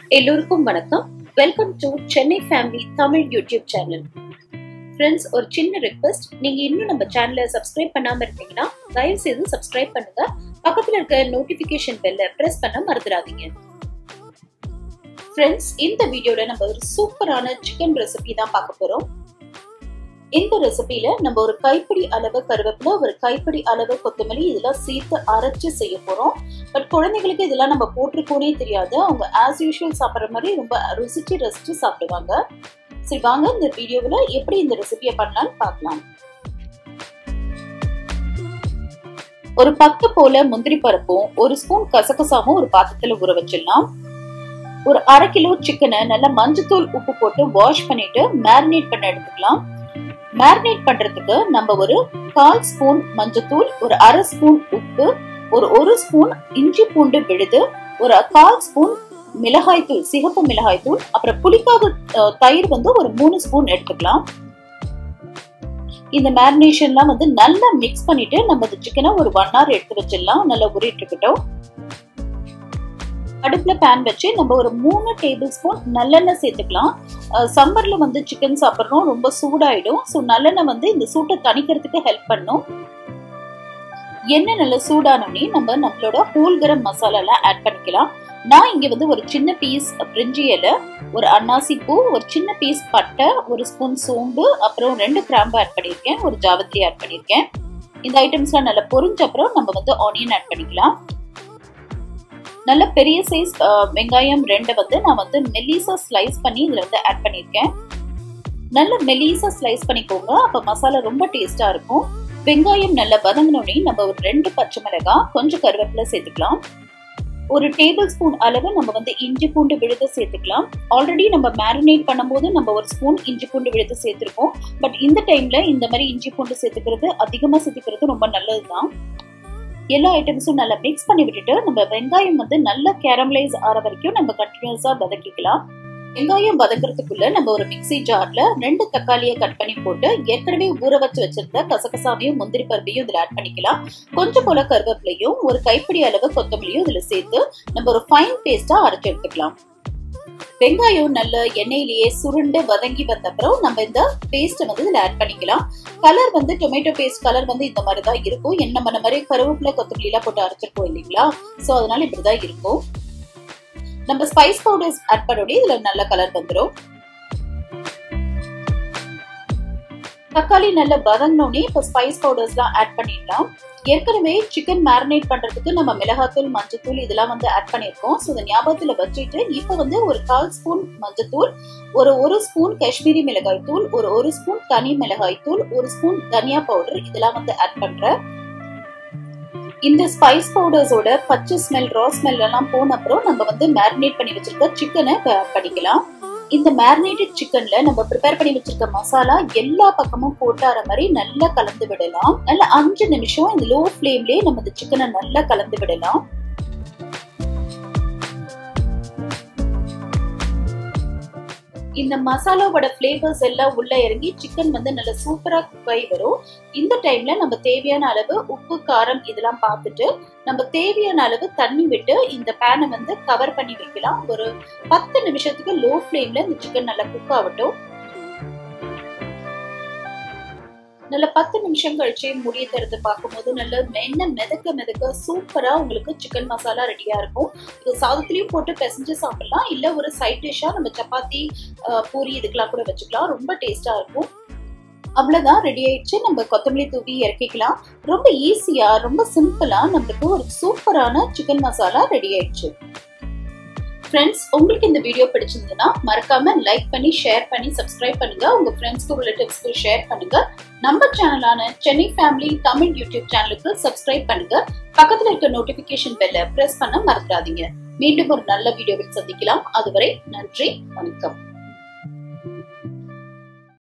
எல்லோருக்கும் வணக்கம் welcome to Chennai family Tamil YouTube channel friends ஒரு சின்ன ரெக்வெஸ்ட் நீங்க இன்னும் நம்ம சேனலை சப்ஸ்கிரைப் பண்ணாம இருந்தீங்கன்னா தயவு செய்து சப்ஸ்கிரைப் பண்ணுங்க பக்கத்துல இருக்க நோட்டிபிகேஷன் பெல்ல பிரஸ் பண்ண மறந்துடாதீங்க ஃப்ரெண்ட்ஸ் இந்த வீடியோல நம்ம ஒரு சூப்பரான சிக்கன் ரெசிபி தான் பார்க்க போறோம் இந்த ரெசிபியில நம்ம ஒரு கைப்பிடி அளவு கருவேப்பிலை ஒரு கைப்பிடி அளவு கொத்தமல்லி இதெல்லாம் சேர்த்து அரைச்சு செய்ய போறோம் பட் குழந்தைங்களுக்கு இதெல்லாம் நம்ம போட்டிருக்கோனே தெரியாது அவங்க ஆஸ் யூஷுவல் சாப்பிட்ற மாதிரி ரொம்ப ருசிச்சு ரசிச்சு சாப்பிடுவாங்க சரி வாங்க இந்த வீடியோவில் எப்படி இந்த ரெசிபியை பண்ணலாம்னு பார்க்கலாம் ஒரு பத்து போல முந்திரி பருப்பும் ஒரு ஸ்பூன் கசகசாவும் ஒரு பாத்திரத்துல ஊற வச்சிடலாம் ஒரு அரை கிலோ சிக்கனை நல்லா மஞ்சத்தூள் உப்பு போட்டு வாஷ் பண்ணிட்டு மேரினேட் பண்ண எடுத்துக்கலாம் மேரினேட் பண்றதுக்கு நம்ம ஒரு கால் ஸ்பூன் மஞ்சத்தூள் ஒரு அரை ஸ்பூன் உப்பு ஒரு ஒரு ஸ்பூன் இஞ்சி பூண்டு விழுது ஒரு கால் ஸ்பூன் மிளகாய் தூள் சிகப்பு மிளகாய் தூள் அப்புறம் புளிக்காக தயிர் வந்து ஒரு மூணு ஸ்பூன் எடுத்துக்கலாம் இந்த மேரினேஷன்லாம் வந்து நல்லா மிக்ஸ் பண்ணிட்டு நம்ம இந்த சிக்கனை ஒரு ஒன் ஹவர் எடுத்து வச்சிடலாம் நல்லா உரிட்டு இருக்கட்டும் அடுப்புல பேன் வச்சு நம்ம ஒரு மூணு டேபிள் ஸ்பூன் நல்லெண்ணெய் சேர்த்துக்கலாம் சம்மர்ல வந்து சிக்கன் சாப்பிட்றோம் ரொம்ப சூடாயிடும் ஸோ நல்லெண்ணெய் வந்து இந்த சூட்டை தணிக்கிறதுக்கு ஹெல்ப் பண்ணும் எண்ணெய் நல்லா சூடானோடனே நம்ம நம்மளோட ஹோல் கரம் மசாலாலாம் ஆட் பண்ணிக்கலாம் நான் இங்க வந்து ஒரு சின்ன பீஸ் பிரிஞ்சி இலை ஒரு அன்னாசி பூ ஒரு சின்ன பீஸ் பட்டை ஒரு ஸ்பூன் சோம்பு அப்புறம் ரெண்டு கிராம்பு ஆட் பண்ணியிருக்கேன் ஒரு ஜாவத்ரி ஆட் பண்ணியிருக்கேன் இந்த ஐட்டம்ஸ்லாம் நல்லா பொரிஞ்ச அப்புறம் நம்ம வந்து ஆனியன் ஆட் பண்ணிக்கலாம் நல்ல பெரிய சைஸ் வெங்காயம் ரெண்டை வந்து நான் வந்து மெல்லிசா ஸ்லைஸ் பண்ணி இதில் வந்து ஆட் பண்ணியிருக்கேன் நல்ல மெல்லிசா ஸ்லைஸ் பண்ணிக்கோங்க அப்போ மசாலா ரொம்ப டேஸ்டா இருக்கும் வெங்காயம் நல்லா வதங்கினோடனே நம்ம ஒரு ரெண்டு பச்சை மிளகாய் கொஞ்சம் கருவேப்பிலை சேர்த்துக்கலாம் ஒரு டேபிள் ஸ்பூன் அளவு நம்ம வந்து இஞ்சி பூண்டு விழுது சேர்த்துக்கலாம் ஆல்ரெடி நம்ம மேரினேட் பண்ணும்போது நம்ம ஒரு ஸ்பூன் இஞ்சி பூண்டு விழுது சேர்த்துருக்கோம் பட் இந்த டைம்ல இந்த மாதிரி இஞ்சி பூண்டு சேர்த்துக்கிறது அதிகமாக சேர்த்துக்கிறது ரொம்ப நல்லது தான் எல்லா ஐட்டம்ஸும் நல்லா மிக்ஸ் பண்ணி விட்டுட்டு நம்ம வெங்காயம் வந்து நல்லா கேரமலைஸ் ஆற வரைக்கும் நம்ம கண்டினியூஸா வதக்கிக்கலாம் வெங்காயம் வதக்குறதுக்குள்ள நம்ம ஒரு மிக்சி ஜார்ல ரெண்டு தக்காளியை கட் பண்ணி போட்டு ஏற்கனவே ஊற வச்சு வச்சிருந்த கசகசாவையும் முந்திரி பருப்பையும் இதுல ஆட் பண்ணிக்கலாம் கொஞ்சம் போல கருவேப்பிலையும் ஒரு கைப்பிடி அளவு கொத்தமல்லியும் இதுல சேர்த்து நம்ம ஒரு ஃபைன் பேஸ்டா அரைச்சு எடுத்துக்கலாம் வெங்காயம் நல்ல எண்ணெயிலேயே சுருண்டு வதங்கி வந்த அப்புறம் நம்ம இந்த பேஸ்ட்டை வந்து இதில் ஆட் பண்ணிக்கலாம் கலர் வந்து டொமேட்டோ பேஸ்ட் கலர் வந்து இந்த மாதிரி தான் இருக்கும் என்ன பண்ண மாதிரி கருவேப்பிலை கொத்தமல்லி எல்லாம் போட்டு அரைச்சிருக்கோம் இல்லைங்களா ஸோ அதனால இப்படிதான் இருக்கும் நம்ம ஸ்பைஸ் பவுடர்ஸ் ஆட் பண்ணோடய இதுல நல்ல கலர் வந்துடும் தக்காளி நல்லா வதங்கினோடனே இப்போ ஸ்பைஸ் பவுடர்ஸ்லாம் ஆட் பண்ணிடலாம் ஏற்கனவே சிக்கன் மேரினேட் பண்றதுக்கு நம்ம மிளகாத்தூள் மஞ்சத்தூள் இதெல்லாம் வந்து ஆட் பண்ணியிருக்கோம் ஸோ இதை ஞாபகத்துல வச்சுட்டு இப்போ வந்து ஒரு கால் ஸ்பூன் மஞ்சத்தூள் ஒரு ஒரு ஸ்பூன் காஷ்மீரி மிளகாய் தூள் ஒரு ஒரு ஸ்பூன் தனி மிளகாய் தூள் ஒரு ஸ்பூன் தனியா பவுடர் இதெல்லாம் வந்து ஆட் பண்றேன் இந்த ஸ்பைஸ் பவுடர்ஸோட பச்சை ஸ்மெல் ரா ஸ்மெல் எல்லாம் போன அப்புறம் நம்ம வந்து மேரினேட் பண்ணி வச்சிருக்க சிக்கனை ஆட் பண்ணிக்கலாம் இந்த மேரினேட்டட் சிக்கன்ல நம்ம ப்ரிப்பேர் பண்ணி வச்சிருக்க மசாலா எல்லா பக்கமும் போட்டார மாதிரி நல்லா கலந்து விடலாம் நல்லா அஞ்சு நிமிஷம் இந்த லோ ஃப்ளேம்லயே நம்ம இந்த சிக்கனை நல்லா கலந்து விடலாம் இந்த மசாலாவோட ஃப்ளேவர்ஸ் எல்லாம் உள்ள இறங்கி சிக்கன் வந்து நல்ல சூப்பரா குக் ஆகி வரும் இந்த டைம்ல நம்ம தேவையான அளவு உப்பு காரம் இதெல்லாம் பார்த்துட்டு நம்ம தேவையான அளவு தண்ணி விட்டு இந்த பேனை வந்து கவர் பண்ணி வைக்கலாம் ஒரு பத்து நிமிஷத்துக்கு லோ ஃப்ளேம்ல இந்த சிக்கன் நல்லா குக் ஆகட்டும் நல்ல பத்து நிமிஷம் கழிச்சு முடிய தரது பார்க்கும்போது நல்ல எண்ணெய் மிதக்க மிதக்க சூப்பரா உங்களுக்கு சிக்கன் மசாலா ரெடியா இருக்கும் இது சாதத்துலயும் போட்டு பிசைஞ்சு சாப்பிடலாம் இல்ல ஒரு சைட் டிஷ்ஷா நம்ம சப்பாத்தி பூரி இதுக்கெல்லாம் கூட வச்சுக்கலாம் ரொம்ப டேஸ்டா இருக்கும் அவ்வளவுதான் ரெடி ஆயிடுச்சு நம்ம கொத்தமல்லி தூவி இறக்கிக்கலாம் ரொம்ப ஈஸியா ரொம்ப சிம்பிளா நம்மளுக்கு ஒரு சூப்பரான சிக்கன் மசாலா ரெடி ஆயிடுச்சு ஃப்ரெண்ட்ஸ் உங்களுக்கு இந்த வீடியோ பிடிச்சிருந்ததுன்னா மறக்காம லைக் பண்ணி ஷேர் பண்ணி சப்ஸ்கிரைப் பண்ணுங்க உங்க ஃப்ரெண்ட்ஸ்க்கு ரிலேட்டிவ்ஸ்க்கு ஷேர் பண்ணுங்க நம்ம சேனலான சென்னை ஃபேமிலி தமிழ் யூடியூப் சேனலுக்கு சப்ஸ்கிரைப் பண்ணுங்க பக்கத்துல இருக்க நோட்டிபிகேஷன் பெல்ல பிரஸ் பண்ண மறந்துடாதீங்க மீண்டும் ஒரு நல்ல வீடியோவில் சந்திக்கலாம் அதுவரை நன்றி வணக்கம்